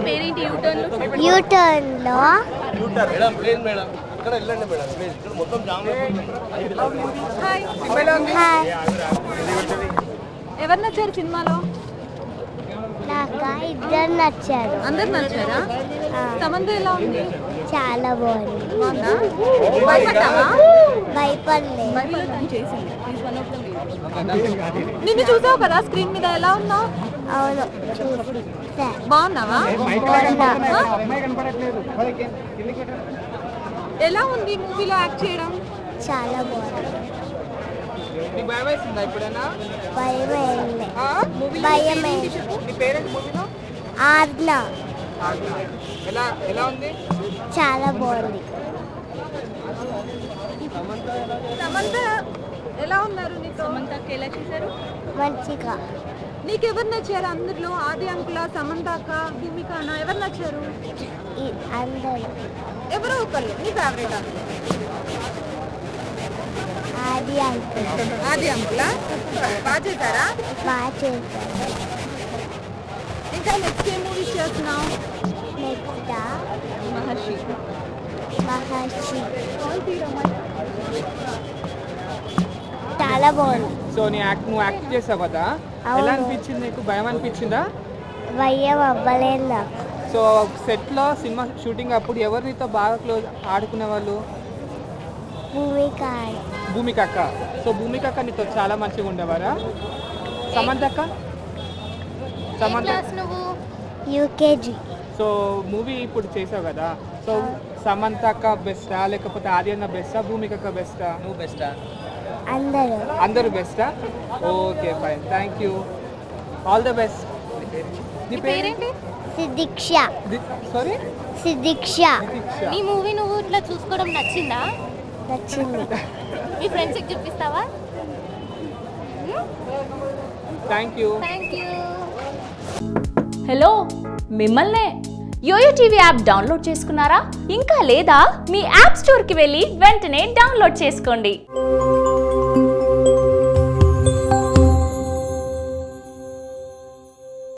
పేరేంటి యూటర్న్ యూటర్న్లో madam please madam ఇక్కడ వెళ్ళండి మేడం ప్లీజ్ ఇక్కడ మొత్తం జామ్ హాయ్ హాయ్ ఎవరు నచ్చారు సినిమాలో నాకు ఇద్దరు నచ్చారు అందరు నచ్చారా ఆ, సమంత ఎలా ఉంది చాలా బాగుంది బాగుందా భయపడ్డావా భయపడలేదు భయపడతాను చేసింది నిన్ను చూసావు కదా స్క్రీన్ మీద ఎలా ఉన్నావు అవును చూసా బాగున్నావా బాగున్నా ఎలా ఉంది మూవీలో యాక్ట్ చేయడం చాలా బాగుంది నీకు భయం వేసిందా ఎప్పుడైనా భయం వేయలే ఆ? భయం వేయలే నీ పేరెంట్ మూవీలో ఆజ్ఞ ఎలా ఎలా ఉంది చాలా బాగుంది సమంత ఎలా ఉన్నారు నీతో సమంతకి ఎలా చేశారు మంచిగా నీకెవరు నచ్చారు అందరిలో ఆది అంకుల సమంత అక్క భూమిక అన్న ఎవరు నచ్చారు ఈ అందరూ ఎవరో ఒకరు నీ ఫేవరెట్ ఆది అంకుల్ ఆది అంకుల బాగా చేశారా బాగా చేశారు ఇంకా నెక్స్ట్ ఏ మూవీస్ చేస్తున్నావు నెక్స్ట్ మహర్షి మహర్షి చాలా బాగుంది సో నీ యాక్ట్ నువ్వు యాక్ట్ చేసావు కదా అవును. ఎలా అనిపించింది నీకు భయం అనిపించిందా భయం అవ్వలేదు నాకు సో సెట్లో సినిమా షూటింగ్ అప్పుడు ఎవరు నీతో బాగా క్లోజ్ ఆడుకునే వాళ్ళు భూమిక భూమిక అక్క సో భూమిక అక్క నీతో చాలా మంచిగా ఉండేవారా సమంత అక్క సమంత నువ్వు యూకేజీ సో మూవీ ఇప్పుడు చేసావు కదా సో సమంత అక్క బెస్టా లేకపోతే ఆర్యన్న బెస్టా భూమిక అక్క బెస్టా నువ్వు బెస్టా అందరూ అందరూ బెస్టా okay fine thank you all the best నీ పేరేంటి సిద్దిక్ష సారీ సిద్దిక్ష నీ మూవీ నువ్వు ఇట్లా చూసుకోవడం నచ్చిందా నచ్చింది మీ ఫ్రెండ్స్కి చూపిస్తావా thank you thank you hello మిమ్మల్నే యోయో టీవీ యాప్ డౌన్లోడ్ చేసుకున్నారా ఇంకా లేదా మీ యాప్ స్టోర్కి వెళ్ళి వెంటనే డౌన్లోడ్ చేసుకోండి